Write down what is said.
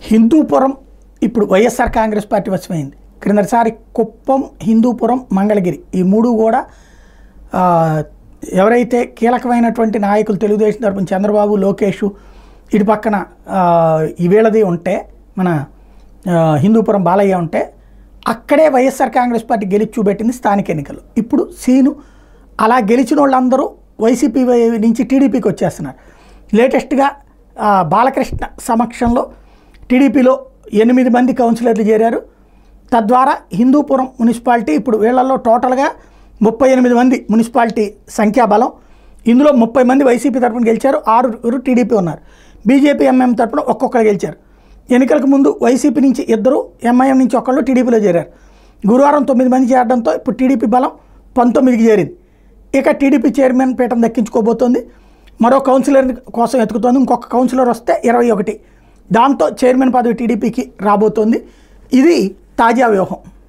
హిందూపురం ఇప్పుడు వైఎస్ఆర్ కాంగ్రెస్ పార్టీ వశమైంది క్రిందటిసారి కుప్పం హిందూపురం మంగళగిరి ఈ మూడు కూడా ఆ, ఎవరైతే కీలకమైనటువంటి నాయకులు తెలుగుదేశం తరపున చంద్రబాబు లోకేష్ ఇటు పక్కన ఆ, ఈ వీళ్ళది ఉంటే మన ఆ, హిందూపురం బాలయ్య ఉంటే అక్కడే వైఎస్ఆర్ కాంగ్రెస్ పార్టీ గెలిచి చూపెట్టింది స్థానిక ఎన్నికలు ఇప్పుడు సీను అలా గెలిచిన వాళ్ళందరూ వైసీపీ వై- నుంచి టీడీపీకి వచ్చేస్తున్నారు లేటెస్ట్గా ఆ, బాలకృష్ణ సమక్షంలో టీడీపీలో ఎనిమిది మంది కౌన్సిలర్లు చేరారు తద్వారా హిందూపురం మున్సిపాలిటీ ఇప్పుడు వీళ్ళల్లో టోటల్గా ముప్పై ఎనిమిది మంది మున్సిపాలిటీ సంఖ్యాబలం ఇందులో ముప్పై మంది వైసీపీ తరపున గెలిచారు ఆరుగురు టీడీపీ ఉన్నారు బీజేపీ ఎంఎం తరపున ఒక్కొక్కరు గెలిచారు ఎన్నికలకు ముందు వైసీపీ నుంచి ఇద్దరు ఎంఐఎం నుంచి ఒకళ్ళు టీడీపీలో చేరారు గురువారం తొమ్మిది మంది చేరడంతో ఇప్పుడు టీడీపీ బలం పంతొమ్మిదికి చేరింది ఇక టీడీపీ చైర్మన్ పీఠం దక్కించుకోబోతోంది మరో కౌన్సిలర్ కోసం ఎతుకుతోంది ఇంకొక కౌన్సిలర్ వస్తే ఇరవై ఒకటి దాంతో చైర్మన్ పదవి టీడీపీకి రాబోతోంది ఇది తాజా వ్యూహం